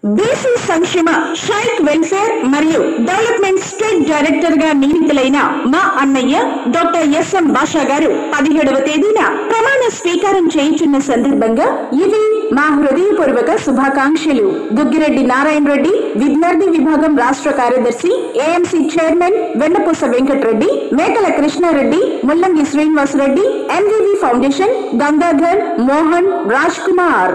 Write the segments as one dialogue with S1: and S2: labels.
S1: BC సంక్షేమ Shaik welfare and development state director గా నియమితులైన మా అన్నయ్య డాక్టర్ ఎస్ఎం బాషా గారు పదిహేడవ తేదీన ప్రమాణ స్వీకారం చేయించున్న సందర్భంగా ఇవి మా హృదయపూర్వక శుభాకాంక్షలు దుగ్గిరెడ్డి నారాయణ రెడ్డి విద్యార్థి విభాగం రాష్ట్ర కార్యదర్శి ఏఎంసీ చైర్మన్ వెన్నపూస Venkatareddy Mekala Krishnareddy Mullangi Srinivasareddy NVV foundation Gangadhar Mohan Raj Kumar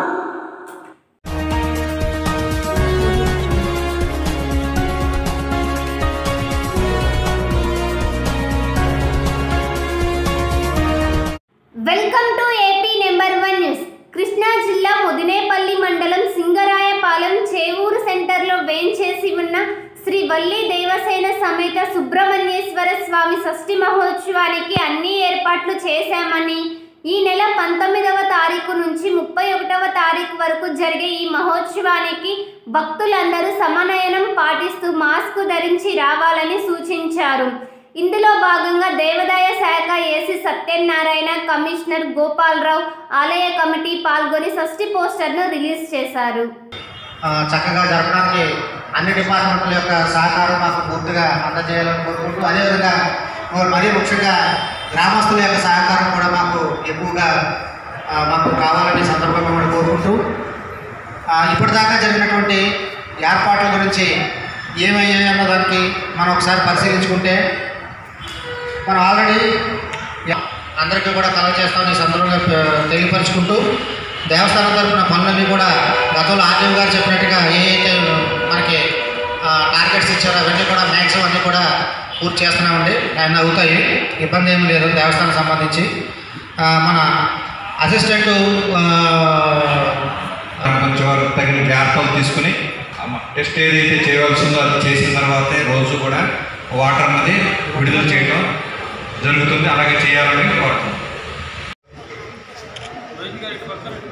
S2: welcome to AP number one news Krishna జిల్లా ముదినేపల్లి మండలం సింగరాయపాలెం చేవూరు సెంటర్లో వేంచేసి ఉన్న శ్రీ వల్లి దేవసేన సమేత సుబ్రహ్మణ్యేశ్వర స్వామి షష్ఠి మహోత్సవానికి అన్ని ఏర్పాట్లు చేశామని ఈ నెల పంతొమ్మిదవ తారీఖు నుంచి ముప్పై ఒకటవ తారీఖు వరకు జరిగే ఈ మహోత్సవానికి భక్తులందరూ సమనయనం పాటిస్తూ మాస్క్ ధరించి రావాలని సూచించారు ఇందులో భాగంగా దేవాదాయ శాఖ ఏసీ సత్యనారాయణ కమిషనర్ గోపాలరావు ఆలయ కమిటీ పాల్గొని షష్ఠి పోస్టర్ను రిలీజ్ చేశారు
S3: ఆ, చక్కగా జరపడానికి అన్ని డిపార్ట్మెంట్ల యొక్క సహకారం మాకు పూర్తిగా అందజేయాలని కోరుకుంటూ అదేవిధంగా మరి మరీ ముఖ్యంగా గ్రామస్తుల యొక్క సహకారం కూడా మాకు ఎక్కువగా ఆ, మాకు కావాలని ఈ సందర్భంగా కూడా కోరుకుంటూ ఆ, ఇప్పటిదాకా జరిగినటువంటి ఏర్పాట్ల గురించి ఏమయ్యాయి అన్న దానికి మనం ఒకసారి పరిశీలించుకుంటే మనం ఆల్రెడీ అందరికీ కూడా కలవ చేస్తామని ఈ సందర్భంగా ఆ, తెలియపరుచుకుంటూ దేవస్థానం తరపున పనులన్నీ కూడా గతంలో ఆర్డీఓ గారు చెప్పినట్టుగా ఏ అయితే మనకి ఆ, టార్గెట్స్ ఇచ్చారో అవన్నీ కూడా మ్యాక్సిమం అన్నీ కూడా పూర్తి చేస్తున్నామండి ఆయన అవుతాయి ఇబ్బంది ఏమీ లేదు దేవస్థానం సంబంధించి ఆ, మన అసిస్టెంట్
S4: కొంచెం వరకు తగిన జాగ్రత్తలు తీసుకుని ఆ టెస్ట్ ఏదైతే చేయవలసిందో అది చేసిన తర్వాతే రోజు కూడా వాటర్ అన్నది విడుదల చేయడం జరుగుతుంది అలాగే చేయాలని కోరుతున్నాం